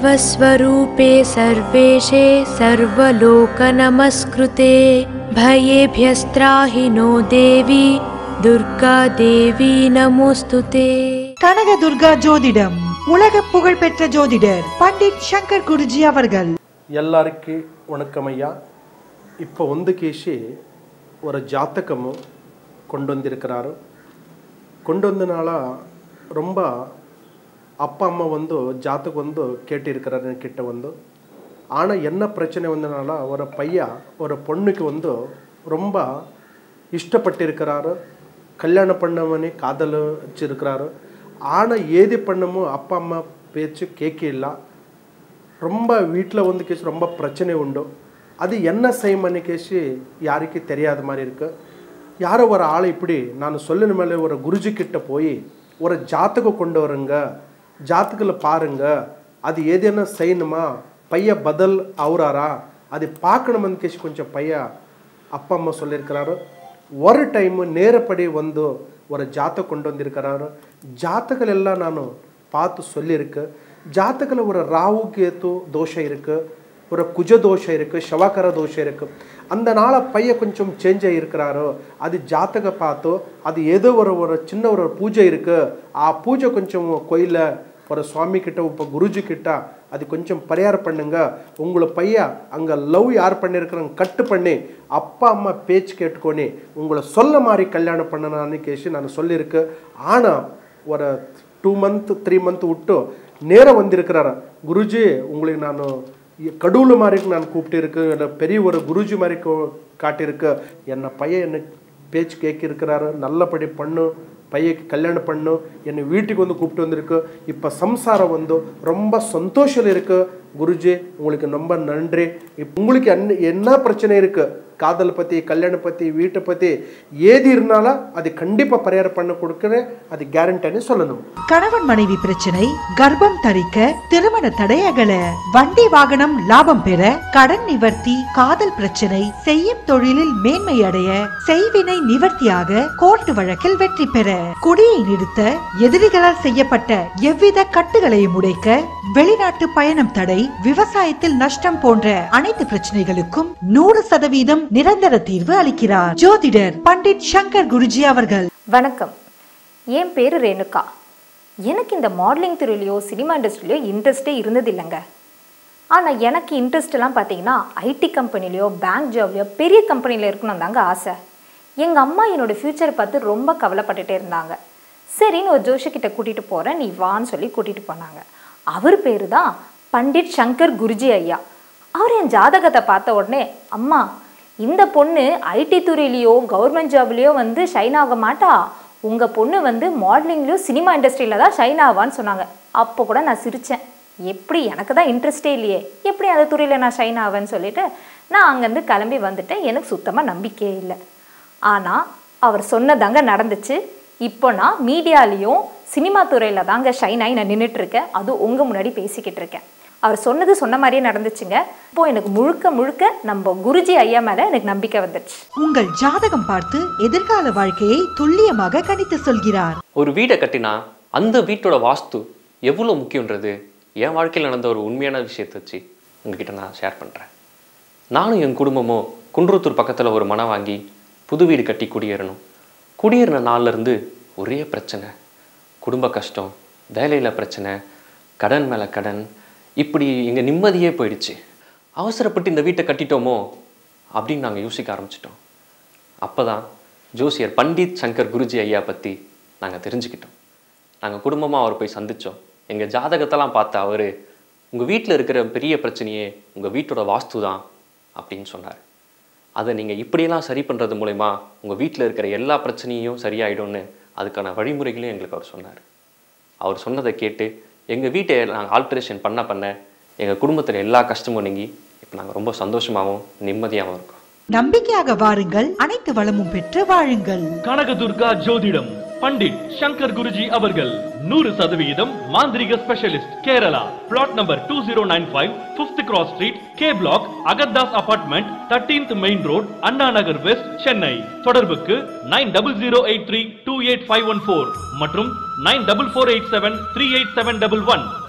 सर्वस्वरूपे सर्वेशे सर्वलोकनमस्कृते भयेभ्यस्त्राहि no देवी दुर्गा देवी नमोऽस्तु ते கனக துர்கா ஜோதிடம் உலக புகழ்பெற்ற ஜோதிடர் பண்டிட் சங்கர் குருஜி அவர்கள் ಎಲ್ಲರಿಗೆ ವಣಕಮಯ್ಯ இப்போ ಒಂದು ಕೇಶಿ ஒரு ஜாத்தகமும் கொண்டு வந்திருக்கிறாரு கொண்டு வந்தனால ரொம்ப அப்பா அம்மா வந்து ஜாತಕ வந்து கேட்டிருக்கிறாரு என்கிட்ட வந்து ஆனால் என்ன பிரச்சனை வந்தனால ஒரு பையன் ஒரு பொண்ணுக்கு வந்து ரொம்ப இஷ்டப்பட்டிருக்கிறாரு கல்யாணம் பண்ணவனே காதல் வச்சிருக்கிறாரு ஆனால் ஏதி பண்ணமோ அப்பா அம்மா பேச்சு கேட்க இல்லை ரொம்ப வீட்டில் வந்து கேஸ் ரொம்ப பிரச்சனை உண்டு அது என்ன செய்யமன்னு கேசி யாருக்கு தெரியாத மாதிரி இருக்கு யாரோ ஒரு ஆள் இப்படி நான் சொல்லின மேலே ஒரு குருஜி கிட்ட போய் ஒரு ஜாத்தகம் கொண்டு வருங்க ஜாத்தகில் பாருங்க அது ஏதேனும் செய்யணுமா பைய பதில் ஆகுறாரா அது பார்க்கணுமன்னு கேசி கொஞ்சம் பைய அப்பா அம்மா சொல்லியிருக்கிறாரு ஒரு டைಮು ನೇರಪಡಿ ಒಂದು ஒரு ஜாத்தகம் கொண்டு வந்திருக்கிறாரு ஜாத்தகள் எல்லாம் நான் பார்த்து சொல்லியிருக்கு ஜாத்தகில் ஒரு ராகு கேத்து தோஷம் இருக்கு ஒரு குஜ தோஷம் இருக்கு ಶವಕರ தோஷம் இருக்கு அந்த நாள பையன் கொஞ்சம் சேஞ்ச் ஆகியிருக்கிறாரோ அது ஜாத்தக பார்த்து அது ஏதோ ஒரு ஒரு சின்ன ஒரு பூஜை இருக்கு ஆ பூஜை கொஞ்சம் கோயில ஒரு சுவாமி கிட்ட இப்போ குருஜி கிட்ட அது கொஞ்சம் பரிகாரம் பண்ணுங்க உங்களை பையன் அங்கே லவ் யார் பண்ணியிருக்கிறாங்க கட்டு பண்ணி அப்பா அம்மா பேச்சு கேட்டுக்கொண்டு உங்களை சொல்ல மாதிரி கல்யாணம் பண்ணனான்னு கேசி நான் சொல்லியிருக்கு ஆனால் ஒரு டூ மந்த் த்ரீ மந்த் விட்டு நேராக வந்திருக்கிறாரு குருஜி உங்களுக்கு நான் கடவுள் மாதிரி நான் கூப்பிட்டு இருக்கு என்னை பெரிய ஒரு குருஜி மாதிரி கோ- காட்டியிருக்கு என்னை பையன் என்ன பேச்சு கேட்கிருக்கிறாரு நல்லபடி பண்ணு பையக்கு கல்யாணம் பண்ணு என்னை வீட்டுக்கு வந்து கூப்பிட்டு வந்திருக்கு இப்போ சம்சாரம் வந்து ரொம்ப சந்தோஷம் இருக்கு குருஜி உங்களுக்கு ரொம்ப நன்றி இப்போ உங்களுக்கு என்ன என்ன பிரச்சனை இருக்கு காதல் பற்றி கல்யாணம் பற்றி வீட்டை பற்றி ஏது இருந்தாலும் அது கண்டிப்பாக பரிகாரம் பண்ண கொடுக்குறேன் அது கேரண்டின்னு சொல்லணும் கணவன் மனைவி பிரச்சனை கர்ப்பம் தரிக்க திருமண தடை அகல வண்டி வாகனம் லாபம் பெற கடன் நிவர்த்தி காதல் பிரச்சனை செய்யும் தொழிலில் மேன்மை அடைய செய்வினை நிவர்த்தியாக கோர்ட் வழக்கில் வெற்றி பெற குடியை நிறுத்த எதிரிகளால் செய்யப்பட்ட எவ்வித கட்டுகளையும் உடைக்க வெளிநாட்டு பயணம் தடை விவசாயத்தில் நஷ்டம் போன்ற அனைத்து பிரச்சனைகளுக்கும் நூறு சதவீதம் நிரந்தர தீர்வு அளிக்கிறார் ஜோதிடர் பண்டிட் சங்கர் குருஜி அவர்கள் வணக்கம் என் பேர் ரேணுகா எனக்கு இந்த மாடலிங் துறையிலையோ சினிமா இண்டஸ்ட்ரியிலையோ இன்ட்ரெஸ்டே இருந்தது இல்லைங்க ஆனால் எனக்கு இன்ட்ரெஸ்ட்லாம் பார்த்தீங்கன்னா ஐடி கம்பெனிலையோ பேங்க் ஜாப்லையோ பெரிய கம்பெனியில் இருக்கணும் தாங்க ஆசை எங்கள் அம்மா என்னோடய ஃப்யூச்சரை பார்த்து ரொம்ப கவலைப்பட்டுட்டே இருந்தாங்க சரின்னு ஒரு ஜோஷிக்கிட்ட கூட்டிகிட்டு போகிறேன் நீ வான்னு சொல்லி கூட்டிகிட்டு போனாங்க அவர் பேர் தான் பண்டிட் சங்கர் குருஜி ஐயா அவர் என் ஜாதகத்தை பார்த்த உடனே அம்மா இந்த பொண்ணு ஐடி துறையிலையோ கவர்மெண்ட் ஜாப்லேயோ வந்து ஷைன் ஆக மாட்டா உங்கள் பொண்ணு வந்து மாடலிங்லேயோ சினிமா இண்டஸ்ட்ரியில் தான் ஷைன் ஆவான்னு சொன்னாங்க அப்போ கூட நான் சிரித்தேன் எப்படி எனக்கு தான் இன்ட்ரெஸ்டே இல்லையே எப்படி அந்த துறையில் நான் ஷைன் ஆவேன்னு சொல்லிட்டு நான் அங்கேருந்து கிளம்பி வந்துட்டேன் எனக்கு சுத்தமாக நம்பிக்கையே இல்லை ஆனால் அவர் சொன்னதாங்க நடந்துச்சு இப்போ நான் மீடியாலேயும் சினிமா துறையில் தாங்க ஷைன் ஆகி நான் நின்றுட்டு இருக்கேன் அது உங்கள் முன்னாடி பேசிக்கிட்டு இருக்கேன் அவர் சொன்னது சொன்ன மாதிரியே நடந்துச்சுங்க இப்போ எனக்கு முழுக்க முழுக்க நம்ம குருஜி ஐயா மேலே எனக்கு நம்பிக்கை வந்துடுச்சு உங்கள் ஜாதகம் பார்த்து எதிர்கால வாழ்க்கையை துல்லியமாக கணித்து சொல்கிறார் ஒரு வீடை கட்டினா அந்த வீட்டோட வாஸ்து எவ்வளோ முக்கியன்றது என் வாழ்க்கையில் நடந்த ஒரு உண்மையான விஷயத்தை வச்சு உங்ககிட்ட நான் ஷேர் பண்ணுறேன் நானும் என் குடும்பமும் குன்றத்தூர் பக்கத்தில் ஒரு மனை வாங்கி புது வீடு கட்டி குடியேறணும் குடியேறின நாள்ல இருந்து ஒரே பிரச்சனை குடும்ப கஷ்டம் வேலையில் பிரச்சனை கடன் மேலே கடன் இப்படி எங்கள் நிம்மதியே போயிடுச்சு அவசரப்பட்டு இந்த வீட்டை கட்டிட்டோமோ அப்படின்னு நாங்கள் யோசிக்க ஆரம்பிச்சிட்டோம் அப்போ தான் ஜோசியர் பண்டித் சங்கர் குருஜி ஐயா பற்றி நாங்கள் தெரிஞ்சுக்கிட்டோம் நாங்கள் குடும்பமாக அவர் போய் சந்தித்தோம் எங்கள் ஜாதகத்தெல்லாம் பார்த்த அவர் உங்கள் வீட்டில் இருக்கிற பெரிய பிரச்சனையே உங்கள் வீட்டோட வாஸ்து தான் அப்படின்னு சொன்னார் அதை நீங்கள் இப்படியெல்லாம் சரி பண்ணுறது மூலயமா உங்கள் வீட்டில் இருக்கிற எல்லா பிரச்சனையும் சரியாயிடும்னு அதுக்கான வழிமுறைகளையும் எங்களுக்கு அவர் சொன்னார் அவர் சொன்னதை கேட்டு எங்கள் வீட்டை நாங்கள் ஆல்ட்ரேஷன் பண்ண பண்ண எங்கள் குடும்பத்தில் எல்லா கஷ்டமும் நீங்கி இப்போ நாங்கள் ரொம்ப சந்தோஷமாகவும் நிம்மதியாகவும் இருக்கோம் நம்பிக்கையாக வாருங்கள் அனைத்து வளமும் பெற்று வாழுங்கள் கனகதுர்கா ஜோதிடம் பண்டிட் சங்கர் குருஜி அவர்கள் நூறு சதவிகிதம் மாந்திரிக specialist Kerala flat number two zero nine five fifth cross street K block அகர்தாஸ் apartment thirteenth main road Anna Nagar west Chennai தொடர்புக்கு nine double zero eight three two eight five one four மற்றும் nine double four eight seven three eight seven double one